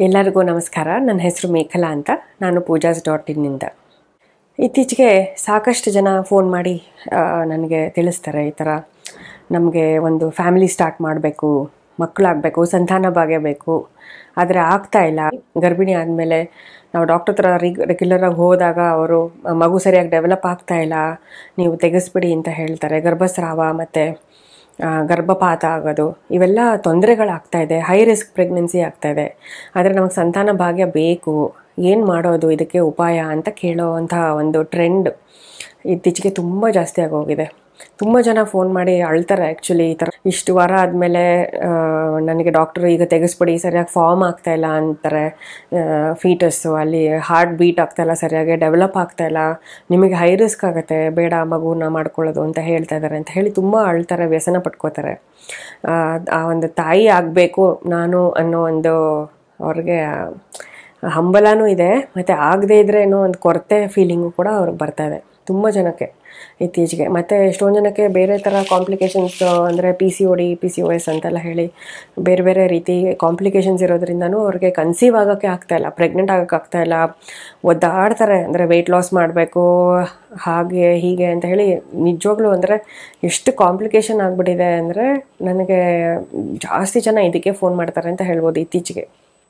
ಎಲ್ಲರಿಗೂ ನಮಸ್ಕಾರ ನನ್ನ ಹೆಸರು ಮೇಖಲಾ ಅಂತ ನಾನು ಪೂಜಾಸ್ ಡಾಟ್ ಇನ್ನಿಂದ ಇತ್ತೀಚೆಗೆ ಸಾಕಷ್ಟು ಜನ ಫೋನ್ ಮಾಡಿ ಆ, ನನಗೆ ತಿಳಿಸ್ತಾರೆ ಈ ಥರ ನಮಗೆ ಒಂದು ಫ್ಯಾಮಿಲಿ ಸ್ಟಾರ್ಟ್ ಮಾಡಬೇಕು ಮಕ್ಕಳಾಗಬೇಕು ಸಂತಾನ ಭಾಗ್ಯ ಬೇಕು ಆದರೆ ಆಗ್ತಾ ಇಲ್ಲ ಗರ್ಭಿಣಿ ಆದಮೇಲೆ ನಾವು ಡಾಕ್ಟರ್ ಹತ್ರ ರಿಗ್ ರೆಗ್ಯುಲರಾಗಿ ಹೋದಾಗ ಅವರು ಮಗು ಸರಿಯಾಗಿ ಡೆವಲಪ್ ಆಗ್ತಾ ಇಲ್ಲ ನೀವು ತೆಗೆಸ್ಬಿಡಿ ಅಂತ ಹೇಳ್ತಾರೆ ಗರ್ಭಸ್ರಾವ ಮತ್ತು ಆ, ಗರ್ಭಪಾತ ಆಗೋದು ಇವೆಲ್ಲ ತೊಂದರೆಗಳಾಗ್ತಾ ಇದೆ ಹೈ ರಿಸ್ಕ್ ಪ್ರೆಗ್ನೆನ್ಸಿ ಆಗ್ತಾ ಇದೆ ಆದರೆ ನಮಗೆ ಸಂತಾನ ಭಾಗ್ಯ ಬೇಕು ಏನು ಮಾಡೋದು ಇದಕ್ಕೆ ಉಪಾಯ ಅಂತ ಕೇಳೋವಂತಹ ಒಂದು ಟ್ರೆಂಡ್ ಇತ್ತೀಚೆಗೆ ತುಂಬ ಜಾಸ್ತಿ ಆಗೋಗಿದೆ ತುಂಬ ಜನ ಫೋನ್ ಮಾಡಿ ಅಳ್ತಾರೆ ಆ್ಯಕ್ಚುಲಿ ಈ ಥರ ಇಷ್ಟು ವಾರ ಆದಮೇಲೆ ನನಗೆ ಡಾಕ್ಟ್ರು ಈಗ ತೆಗೆಸ್ಬಿಡಿ ಸರಿಯಾಗಿ ಫಾರ್ಮ್ ಆಗ್ತಾ ಇಲ್ಲ ಅಂತಾರೆ ಫೀಟಸ್ಸು ಅಲ್ಲಿ ಹಾರ್ಟ್ ಬೀಟ್ ಆಗ್ತಾ ಇಲ್ಲ ಸರಿಯಾಗಿ ಡೆವಲಪ್ ಆಗ್ತಾ ಇಲ್ಲ ನಿಮಗೆ ಹೈ ರಿಸ್ಕ್ ಆಗುತ್ತೆ ಬೇಡ ಮಗುನ ಮಾಡ್ಕೊಳ್ಳೋದು ಅಂತ ಹೇಳ್ತಾ ಇದ್ದಾರೆ ಅಂತ ಹೇಳಿ ತುಂಬ ಅಳ್ತಾರೆ ವ್ಯಸನ ಪಟ್ಕೋತಾರೆ ಆ, ಆ ಒಂದು ತಾಯಿ ಆಗಬೇಕು ನಾನು ಅನ್ನೋ ಒಂದು ಅವ್ರಿಗೆ ಹಂಬಲನೂ ಇದೆ ಮತ್ತು ಆಗದೇ ಇದ್ರೆ ಏನೋ ಒಂದು ಕೊರತೆ ಫೀಲಿಂಗು ಕೂಡ ಅವ್ರಿಗೆ ಬರ್ತಾ ಇದೆ ತುಂಬ ಜನಕ್ಕೆ ಇತ್ತೀಚೆಗೆ ಮತ್ತು ಎಷ್ಟೊಂದು ಜನಕ್ಕೆ ಬೇರೆ ಥರ ಕಾಂಪ್ಲಿಕೇಶನ್ಸ್ ಅಂದರೆ P C O D P C O S ಅಂತೆಲ್ಲ ಹೇಳಿ ಬೇರೆ ಬೇರೆ ರೀತಿ ಕಾಂಪ್ಲಿಕೇಶನ್ಸ್ ಇರೋದ್ರಿಂದನೂ ಅವ್ರಿಗೆ ಕನ್ಸೀವ್ ಆಗೋಕ್ಕೆ ಆಗ್ತಾ ಇಲ್ಲ ಪ್ರೆಗ್ನೆಂಟ್ ಆಗೋಕ್ಕೆ ಆಗ್ತಾ ಇಲ್ಲ ಒದ್ದಾಡ್ತಾರೆ ಅಂದರೆ ವೆಯ್ಟ್ ಲಾಸ್ ಮಾಡಬೇಕು ಹಾಗೆ ಹೀಗೆ ಅಂತ ಹೇಳಿ ನಿಜವಾಗ್ಲೂ ಅಂದರೆ ಎಷ್ಟು ಕಾಂಪ್ಲಿಕೇಶನ್ ಆಗಿಬಿಟ್ಟಿದೆ ಅಂದರೆ ನನಗೆ ಜಾಸ್ತಿ ಜನ ಇದಕ್ಕೆ ಫೋನ್ ಮಾಡ್ತಾರೆ ಅಂತ ಹೇಳ್ಬೋದು ಇತ್ತೀಚೆಗೆ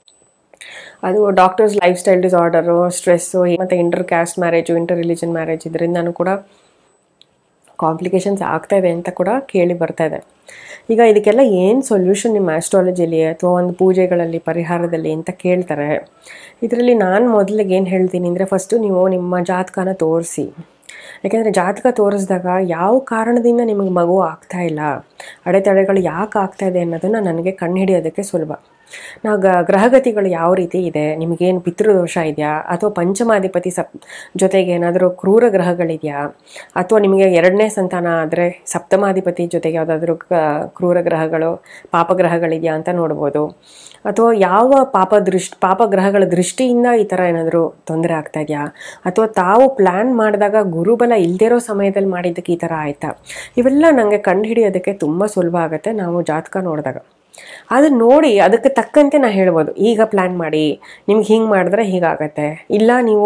ಅದು doctors lifestyle disorder stress ಮತ್ತು inter caste marriage inter religion marriage ಇದರಿಂದನೂ ಕೂಡ ಕಾಂಪ್ಲಿಕೇಶನ್ಸ್ ಆಗ್ತಾ ಇದೆ ಅಂತ ಕೂಡ ಕೇಳಿ ಬರ್ತಾ ಇದೆ ಈಗ ಇದಕ್ಕೆಲ್ಲ ಏನು ಸೊಲ್ಯೂಷನ್ ನಿಮ್ಮ ಆಸ್ಟ್ರಾಲಜಿಲಿ ಅಥವಾ ಒಂದು ಪೂಜೆಗಳಲ್ಲಿ ಪರಿಹಾರದಲ್ಲಿ ಅಂತ ಕೇಳ್ತಾರೆ ಇದರಲ್ಲಿ ನಾನು ಮೊದಲಿಗೆ ಏನು ಹೇಳ್ತೀನಿ ಅಂದರೆ ಫಸ್ಟು ನೀವು ನಿಮ್ಮ ಜಾತಕನ ತೋರಿಸಿ ಯಾಕೆಂದರೆ ಜಾತಕ ತೋರಿಸಿದಾಗ ಯಾವ ಕಾರಣದಿಂದ ನಿಮಗೆ ಮಗು ಆಗ್ತಾ ಇಲ್ಲ ಅಡೆತಡೆಗಳು ಯಾಕೆ ಆಗ್ತಾ ಇದೆ ಅನ್ನೋದನ್ನು ನನಗೆ ಕಂಡುಹಿಡಿಯೋದಕ್ಕೆ ಸುಲಭ ನಾವು ಗ ಗ್ರಹಗತಿಗಳು ಯಾವ ರೀತಿ ಇದೆ ನಿಮಗೇನು ಪಿತೃದೋಷ ಇದೆಯಾ ಅಥವಾ ಪಂಚಮಾಧಿಪತಿ ಸಪ್ ಜೊತೆಗೆ ಏನಾದರೂ ಕ್ರೂರ ಗ್ರಹಗಳಿದೆಯಾ ಅಥವಾ ನಿಮಗೆ ಎರಡನೇ ಸಂತಾನ ಆದರೆ ಸಪ್ತಮಾಧಿಪತಿ ಜೊತೆಗೆ ಯಾವುದಾದ್ರೂ ಕ್ರೂರ ಗ್ರಹಗಳು ಪಾಪಗ್ರಹಗಳಿದೆಯಾ ಅಂತ ನೋಡ್ಬೋದು ಅಥವಾ ಯಾವ ಪಾಪ ದೃಷ್ಟಿ ಪಾಪಗ್ರಹಗಳ ದೃಷ್ಟಿಯಿಂದ ಈ ಥರ ಏನಾದರೂ ತೊಂದರೆ ಆಗ್ತಾ ಇದೆಯಾ ಅಥವಾ ತಾವು ಪ್ಲ್ಯಾನ್ ಮಾಡಿದಾಗ ಗುರುಬಲ ಇಲ್ಲದೇ ಇರೋ ಸಮಯದಲ್ಲಿ ಮಾಡಿದ್ದಕ್ಕೆ ಈ ಥರ ಆಯಿತಾ ಇವೆಲ್ಲ ನನಗೆ ಕಂಡುಹಿಡಿಯೋದಕ್ಕೆ ತುಂಬ ಸುಲಭ ಆಗುತ್ತೆ ನಾವು ಜಾತಕ ನೋಡಿದಾಗ ಅದನ್ನ ನೋಡಿ ಅದಕ್ಕೆ ತಕ್ಕಂತೆ ನಾ ಹೇಳ್ಬೋದು ಈಗ ಪ್ಲ್ಯಾನ್ ಮಾಡಿ ನಿಮ್ಗೆ ಹಿಂಗೆ ಮಾಡಿದ್ರೆ ಹೀಗಾಗತ್ತೆ ಇಲ್ಲ ನೀವು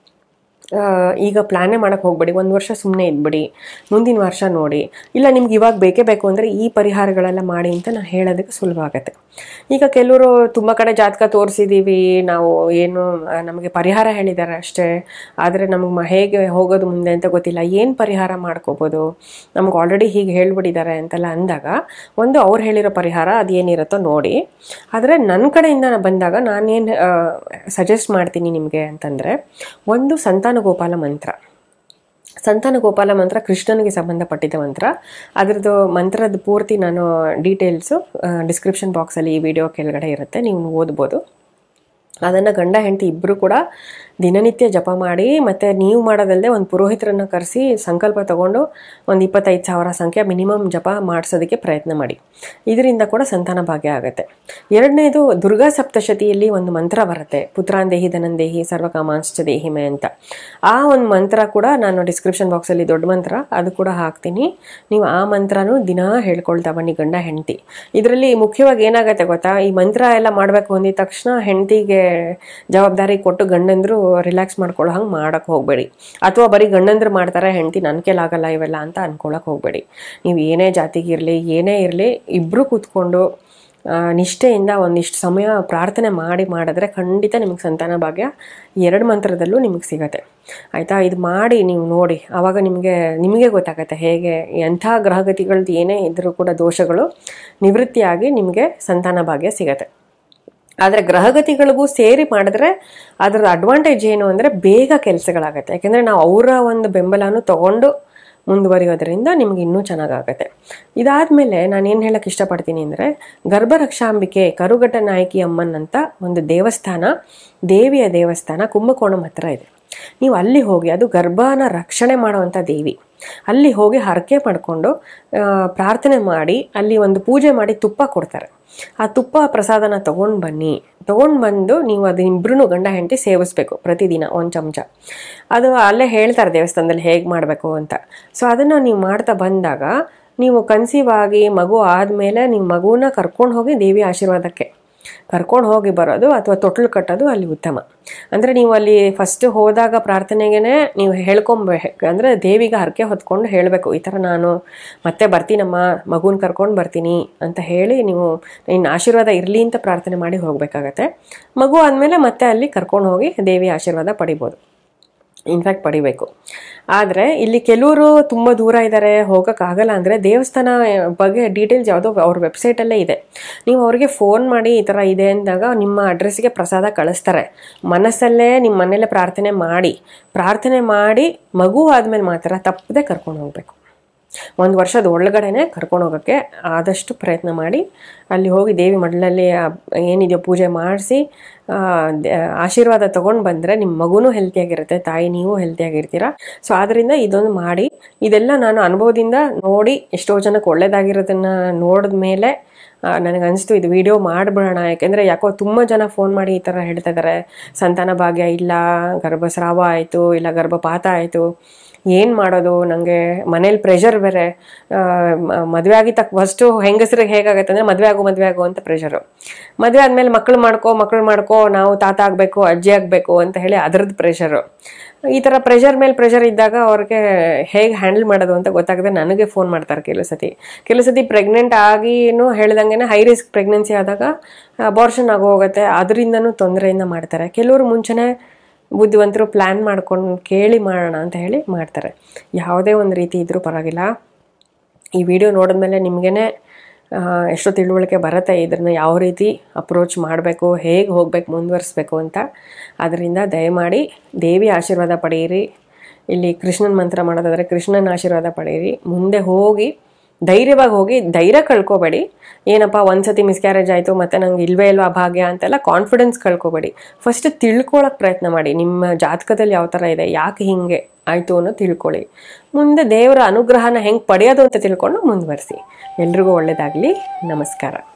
ಆ, ಈಗ ಪ್ಲ್ಯಾನೇ ಮಾಡೋಕ್ಕೆ ಹೋಗ್ಬೇಡಿ ಒಂದು ವರ್ಷ ಸುಮ್ಮನೆ ಇದ್ಬಿಡಿ ಮುಂದಿನ ವರ್ಷ ನೋಡಿ ಇಲ್ಲ ನಿಮ್ಗೆ ಇವಾಗ ಬೇಕೇ ಬೇಕು ಅಂದರೆ ಈ ಪರಿಹಾರಗಳೆಲ್ಲ ಮಾಡಿ ಅಂತ ನಾನು ಹೇಳೋದಕ್ಕೆ ಸುಲಭ ಆಗುತ್ತೆ ಈಗ ಕೆಲವರು ತುಂಬ ಕಡೆ ಜಾತಕ ತೋರಿಸಿದ್ದೀವಿ ನಾವು ಏನು ಆ, ನಮಗೆ ಪರಿಹಾರ ಹೇಳಿದ್ದಾರೆ ಅಷ್ಟೇ ಆದರೆ ನಮಗೆ ಮ ಹೇಗೆ ಹೋಗೋದು ಮುಂದೆ ಅಂತ ಗೊತ್ತಿಲ್ಲ ಏನು ಪರಿಹಾರ ಮಾಡ್ಕೋಬೋದು ನಮ್ಗೆ ಆಲ್ರೆಡಿ ಹೀಗೆ ಹೇಳ್ಬಿಟ್ಟಿದ್ದಾರೆ ಅಂತೆಲ್ಲ ಅಂದಾಗ ಒಂದು ಅವ್ರು ಹೇಳಿರೋ ಪರಿಹಾರ ಅದೇನಿರುತ್ತೋ ನೋಡಿ ಆದರೆ ನನ್ನ ಕಡೆಯಿಂದ ಬಂದಾಗ ನಾನೇನು ಸಜೆಸ್ಟ್ ಮಾಡ್ತೀನಿ ನಿಮಗೆ ಅಂತಂದರೆ ಒಂದು ಸಂತಾನ ಗೋಪಾಲ ಮಂತ್ರ ಸಂತಾನ ಗೋಪಾಲ ಮಂತ್ರ ಕೃಷ್ಣನಿಗೆ ಸಂಬಂಧಪಟ್ಟಿದ್ದ ಮಂತ್ರ ಅದರದ್ದು ಮಂತ್ರದ ಪೂರ್ತಿ ನಾನು ಡೀಟೇಲ್ಸು ಡಿಸ್ಕ್ರಿಪ್ಷನ್ ಬಾಕ್ಸಲ್ಲಿ ಈ ವಿಡಿಯೋ ಕೆಳಗಡೆ ಇರುತ್ತೆ ನೀವು ಓದ್ಬೋದು ಅದನ್ನು ಗಂಡ ಹೆಂಡತಿ ಇಬ್ಬರು ಕೂಡ ದಿನನಿತ್ಯ ಜಪ ಮಾಡಿ ಮತ್ತು ನೀವು ಮಾಡೋದಲ್ಲದೆ ಒಂದು ಪುರೋಹಿತರನ್ನು ಕರೆಸಿ ಸಂಕಲ್ಪ ತಗೊಂಡು ಒಂದು ಇಪ್ಪತ್ತೈದು ಸಾವಿರ ಸಂಖ್ಯೆ ಮಿನಿಮಮ್ ಜಪ ಮಾಡಿಸೋದಕ್ಕೆ ಪ್ರಯತ್ನ ಮಾಡಿ ಇದರಿಂದ ಕೂಡ ಸಂತಾನ ಭಾಗ್ಯ ಆಗುತ್ತೆ ಎರಡನೇದು ದುರ್ಗಾ ಸಪ್ತಶತಿಯಲ್ಲಿ ಒಂದು ಮಂತ್ರ ಬರುತ್ತೆ ಪುತ್ರಾಂದೇಹಿ ಧನಂದೇಹಿ ಸರ್ವಕಾಮಾಂಶ್ಚ ದೇಹಿಮೆ ಅಂತ ಆ ಒಂದು ಮಂತ್ರ ಕೂಡ ನಾನು ಡಿಸ್ಕ್ರಿಪ್ಷನ್ ಬಾಕ್ಸಲ್ಲಿ ದೊಡ್ಡ ಮಂತ್ರ ಅದು ಕೂಡ ಹಾಕ್ತೀನಿ ನೀವು ಆ ಮಂತ್ರನೂ ದಿನಾ ಹೇಳ್ಕೊಳ್ತಾ ಬನ್ನಿ ಗಂಡ ಹೆಂಡತಿ ಇದರಲ್ಲಿ ಮುಖ್ಯವಾಗಿ ಏನಾಗುತ್ತೆ ಗೊತ್ತಾ ಈ ಮಂತ್ರ ಎಲ್ಲ ಮಾಡಬೇಕು ಅಂದಿದ ತಕ್ಷಣ ಹೆಂಡತಿಗೆ ಜವಾಬ್ದಾರಿ ಕೊಟ್ಟು ಗಂಡಂದ್ರು ರಿಲ್ಯಾಕ್ಸ್ ಮಾಡ್ಕೊಳ್ಳೋ ಹಂಗೆ ಮಾಡೋಕ್ಕೆ ಹೋಗಬೇಡಿ ಅಥವಾ ಬರೀ ಗಂಡಂದ್ರು ಮಾಡ್ತಾರೆ ಹೆಂಡತಿ ನನ್ನ ಕೈಲಾಗಲ್ಲ ಇವೆಲ್ಲ ಅಂತ ಅನ್ಕೊಳಕ್ಕೆ ಹೋಗಬೇಡಿ ನೀವು ಏನೇ ಜಾತಿಗಿರಲಿ ಏನೇ ಇರಲಿ ಇಬ್ಬರು ಕೂತ್ಕೊಂಡು ಆ, ನಿಷ್ಠೆಯಿಂದ ಒಂದಿಷ್ಟು ಸಮಯ ಪ್ರಾರ್ಥನೆ ಮಾಡಿ ಮಾಡಿದ್ರೆ ಖಂಡಿತ ನಿಮಗೆ ಸಂತಾನ ಭಾಗ್ಯ ಎರಡು ಮಂತ್ರದಲ್ಲೂ ನಿಮಗೆ ಸಿಗತ್ತೆ ಆಯಿತಾ ಇದು ಮಾಡಿ ನೀವು ನೋಡಿ ಆವಾಗ ನಿಮಗೆ ನಿಮಗೆ ಗೊತ್ತಾಗತ್ತೆ ಹೇಗೆ ಎಂಥ ಗ್ರಹಗತಿಗಳದ್ದು ಏನೇ ಇದ್ದರೂ ಕೂಡ ದೋಷಗಳು ನಿವೃತ್ತಿಯಾಗಿ ನಿಮಗೆ ಸಂತಾನ ಭಾಗ್ಯ ಸಿಗತ್ತೆ ಆದರೆ ಗ್ರಹಗತಿಗಳಿಗೂ ಸೇರಿ ಮಾಡಿದ್ರೆ ಅದರ ಅಡ್ವಾಂಟೇಜ್ ಏನು ಅಂದರೆ ಬೇಗ ಕೆಲಸಗಳಾಗತ್ತೆ ಯಾಕೆಂದರೆ ನಾವು ಅವರ ಒಂದು ಬೆಂಬಲನೂ ತಗೊಂಡು ಮುಂದುವರಿಯೋದ್ರಿಂದ ನಿಮ್ಗೆ ಇನ್ನೂ ಚೆನ್ನಾಗಾಗತ್ತೆ ಇದಾದಮೇಲೆ ನಾನು ಏನು ಹೇಳಕ್ಕೆ ಇಷ್ಟಪಡ್ತೀನಿ ಅಂದರೆ ಗರ್ಭರಕ್ಷಾಂಬಿಕೆ ಕರುಘಟ ನಾಯಕಿ ಅಮ್ಮನ್ ಅಂತ ಒಂದು ದೇವಸ್ಥಾನ ದೇವಿಯ ದೇವಸ್ಥಾನ ಕುಂಭಕೋಣಂ ಹತ್ರ ಇದೆ ನೀವು ಅಲ್ಲಿ ಹೋಗಿ ಅದು ಗರ್ಭನ ರಕ್ಷಣೆ ಮಾಡುವಂಥ ದೇವಿ ಅಲ್ಲಿ ಹೋಗಿ ಹರಕೆ ಮಾಡಿಕೊಂಡು ಪ್ರಾರ್ಥನೆ ಮಾಡಿ ಅಲ್ಲಿ ಒಂದು ಪೂಜೆ ಮಾಡಿ ತುಪ್ಪ ಕೊಡ್ತಾರೆ ಆ ತುಪ್ಪ ಪ್ರಸಾದನ ತೊಗೊಂಡು ಬನ್ನಿ ತೊಗೊಂಡು ಬಂದು ನೀವು ಅದು ಇಬ್ಬರೂ ಗಂಡ ಹೆಂಡತಿ ಸೇವಿಸ್ಬೇಕು ಪ್ರತಿದಿನ ಒಂದು ಚಮಚ ಅದು ಅಲ್ಲೇ ಹೇಳ್ತಾರೆ ದೇವಸ್ಥಾನದಲ್ಲಿ ಹೇಗೆ ಮಾಡಬೇಕು ಅಂತ ಸೊ ಅದನ್ನು ನೀವು ಮಾಡ್ತಾ ಬಂದಾಗ ನೀವು ಕನ್ಸೀವ್ ಆಗಿ ಮಗು ಆದಮೇಲೆ ನೀವು ಮಗುನ ಕರ್ಕೊಂಡು ಹೋಗಿ ದೇವಿ ಆಶೀರ್ವಾದಕ್ಕೆ ಕರ್ಕೊಂಡು ಹೋಗಿ ಬರೋದು ಅಥವಾ ತೊಟ್ಲು ಕಟ್ಟೋದು ಅಲ್ಲಿ ಉತ್ತಮ ಅಂದರೆ ನೀವು ಅಲ್ಲಿ ಫಸ್ಟ್ ಹೋದಾಗ ಪ್ರಾರ್ಥನೆಗೆ ನೀವು ಹೇಳ್ಕೊಂಬ ಅಂದರೆ ದೇವಿಗೆ ಹರಕೆ ಹೊತ್ಕೊಂಡು ಹೇಳಬೇಕು ಈ ಥರ ನಾನು ಮತ್ತೆ ಬರ್ತೀನಮ್ಮ ಮಗುನ ಕರ್ಕೊಂಡು ಬರ್ತೀನಿ ಅಂತ ಹೇಳಿ ನೀವು ಇನ್ನು ಆಶೀರ್ವಾದ ಇರಲಿ ಅಂತ ಪ್ರಾರ್ಥನೆ ಮಾಡಿ ಹೋಗಬೇಕಾಗತ್ತೆ ಮಗು ಆದಮೇಲೆ ಮತ್ತೆ ಅಲ್ಲಿ ಕರ್ಕೊಂಡು ಹೋಗಿ ದೇವಿ ಆಶೀರ್ವಾದ ಪಡಿಬೋದು ಇನ್ಫ್ಯಾಕ್ಟ್ ಪಡಿಬೇಕು ಆದರೆ ಇಲ್ಲಿ ಕೆಲವರು ತುಂಬ ದೂರ ಇದ್ದಾರೆ ಹೋಗೋಕ್ಕಾಗಲ್ಲ ಅಂದರೆ ದೇವಸ್ಥಾನ ಬಗ್ಗೆ ಡೀಟೇಲ್ಸ್ ಯಾವುದೋ ಅವ್ರ ವೆಬ್ಸೈಟಲ್ಲೇ ಇದೆ ನೀವು ಅವ್ರಿಗೆ ಫೋನ್ ಮಾಡಿ ಈ ಥರ ಇದೆ ಅಂದಾಗ ನಿಮ್ಮ ಅಡ್ರೆಸ್ಗೆ ಪ್ರಸಾದ ಕಳಿಸ್ತಾರೆ ಮನಸ್ಸಲ್ಲೇ ನಿಮ್ಮ ಮನೇಲೆ ಪ್ರಾರ್ಥನೆ ಮಾಡಿ ಪ್ರಾರ್ಥನೆ ಮಾಡಿ ಮಗು ಆದಮೇಲೆ ಮಾತ್ರ ತಪ್ಪದೆ ಕರ್ಕೊಂಡು ಹೋಗಬೇಕು ಒಂದು ವರ್ಷದ ಒಳಗಡೆನೆ ಕರ್ಕೊಂಡು ಹೋಗೋಕ್ಕೆ ಆದಷ್ಟು ಪ್ರಯತ್ನ ಮಾಡಿ ಅಲ್ಲಿ ಹೋಗಿ ದೇವಿ ಮಡ್ಲಲ್ಲಿ ಆ ಏನಿದೆಯೋ ಪೂಜೆ ಮಾಡಿಸಿ ಆಶೀರ್ವಾದ ತೊಗೊಂಡು ಬಂದರೆ ನಿಮ್ಮ ಮಗುನೂ ಹೆಲ್ತಿಯಾಗಿರುತ್ತೆ ತಾಯಿ ನೀವು ಹೆಲ್ತಿಯಾಗಿರ್ತೀರ ಸೊ ಆದ್ದರಿಂದ ಇದೊಂದು ಮಾಡಿ ಇದೆಲ್ಲ ನಾನು ಅನುಭವದಿಂದ ನೋಡಿ ಎಷ್ಟೋ ಜನಕ್ಕೆ ಒಳ್ಳೇದಾಗಿರೋದನ್ನು ನೋಡಿದ ಮೇಲೆ ನನಗೆ ಅನಿಸ್ತು ಇದು ವಿಡಿಯೋ ಮಾಡಿಬಿಡೋಣ ಯಾಕೆಂದರೆ ಯಾಕೋ ತುಂಬ ಜನ ಫೋನ್ ಮಾಡಿ ಈ ಥರ ಹೇಳ್ತಾ ಇದ್ದಾರೆ ಸಂತಾನ ಭಾಗ್ಯ ಇಲ್ಲ ಗರ್ಭಸ್ರಾವ ಆಯಿತು ಇಲ್ಲ ಗರ್ಭಪಾತ ಆಯಿತು ಏನು ಮಾಡೋದು ನನಗೆ ಮನೇಲಿ ಪ್ರೆಷರ್ ಬೇರೆ ಮದುವೆ ಆಗಿ ತಕ್ಕ ಫಸ್ಟು ಹೆಂಗಸ್ರಿಗೆ ಹೇಗಾಗತ್ತೆ ಅಂದರೆ ಮದುವೆ ಆಗು ಮದುವೆ ಆಗು ಅಂತ ಪ್ರೆಷರು ಮದುವೆ ಆದಮೇಲೆ ಮಕ್ಕಳು ಮಾಡ್ಕೋ ಮಕ್ಕಳು ಮಾಡ್ಕೋ ನಾವು ತಾತ ಆಗಬೇಕು ಅಜ್ಜಿ ಆಗಬೇಕು ಅಂತ ಹೇಳಿ ಅದರದ್ದು ಪ್ರೆಷರು ಈ ಥರ ಪ್ರೆಷರ್ ಮೇಲೆ ಪ್ರೆಷರ್ ಇದ್ದಾಗ ಅವ್ರಿಗೆ ಹೇಗೆ ಹ್ಯಾಂಡಲ್ ಮಾಡೋದು ಅಂತ ಗೊತ್ತಾಗದೆ ನನಗೆ ಫೋನ್ ಮಾಡ್ತಾರೆ ಕೆಲವು ಸತಿ ಕೆಲವು ಸತಿ ಪ್ರೆಗ್ನೆಂಟ್ ಆಗಿನೂ ಹೇಳ್ದಂಗೆ ಹೈ ರಿಸ್ಕ್ ಪ್ರೆಗ್ನೆನ್ಸಿ ಆದಾಗ ಅಬಾರ್ಷನ್ ಆಗೋ ಹೋಗುತ್ತೆ ಅದರಿಂದನೂ ತೊಂದರೆಯಿಂದ ಮಾಡ್ತಾರೆ ಕೆಲವರು ಮುಂಚೆನೇ ಬುದ್ಧಿವಂತರು ಪ್ಲ್ಯಾನ್ ಮಾಡ್ಕೊಂಡು ಕೇಳಿ ಮಾಡೋಣ ಅಂತ ಹೇಳಿ ಮಾಡ್ತಾರೆ ಯಾವುದೇ ಒಂದು ರೀತಿ ಇದ್ರೂ ಪರವಾಗಿಲ್ಲ ಈ ವಿಡಿಯೋ ನೋಡಿದ್ಮೇಲೆ ನಿಮಗೇ ಎಷ್ಟೋ ತಿಳುವಳಿಕೆ ಬರುತ್ತೆ ಇದನ್ನು ಯಾವ ರೀತಿ ಅಪ್ರೋಚ್ ಮಾಡಬೇಕು ಹೇಗೆ ಹೋಗ್ಬೇಕು ಮುಂದುವರಿಸ್ಬೇಕು ಅಂತ ಅದರಿಂದ ದಯಮಾಡಿ ದೇವಿ ಆಶೀರ್ವಾದ ಪಡೆಯಿರಿ ಇಲ್ಲಿ ಕೃಷ್ಣನ ಮಂತ್ರ ಮಾಡೋದಾದರೆ ಕೃಷ್ಣನ ಆಶೀರ್ವಾದ ಪಡೆಯಿರಿ ಮುಂದೆ ಹೋಗಿ ಧೈರ್ಯವಾಗಿ ಹೋಗಿ ಧೈರ್ಯ ಕಳ್ಕೊಬೇಡಿ ಏನಪ್ಪ ಒಂದ್ಸತಿ ಮಿಸ್ಕ್ಯಾರೇಜ್ ಆಯಿತು ಮತ್ತೆ ನಂಗೆ ಇಲ್ವೇ ಇಲ್ವಾ ಭಾಗ್ಯ ಅಂತೆಲ್ಲ ಕಾನ್ಫಿಡೆನ್ಸ್ ಕಳ್ಕೊಬೇಡಿ ಫಸ್ಟ್ ತಿಳ್ಕೊಳಕ್ಕೆ ಪ್ರಯತ್ನ ಮಾಡಿ ನಿಮ್ಮ ಜಾತಕದಲ್ಲಿ ಯಾವ ಥರ ಇದೆ ಯಾಕೆ ಹಿಂಗೆ ಆಯಿತು ಅನ್ನೋ ತಿಳ್ಕೊಳ್ಳಿ ಮುಂದೆ ದೇವರ ಅನುಗ್ರಹನ ಹೆಂಗೆ ಪಡೆಯೋದು ಅಂತ ತಿಳ್ಕೊಂಡು ಮುಂದುವರಿಸಿ ಎಲ್ರಿಗೂ ಒಳ್ಳೆಯದಾಗಲಿ ನಮಸ್ಕಾರ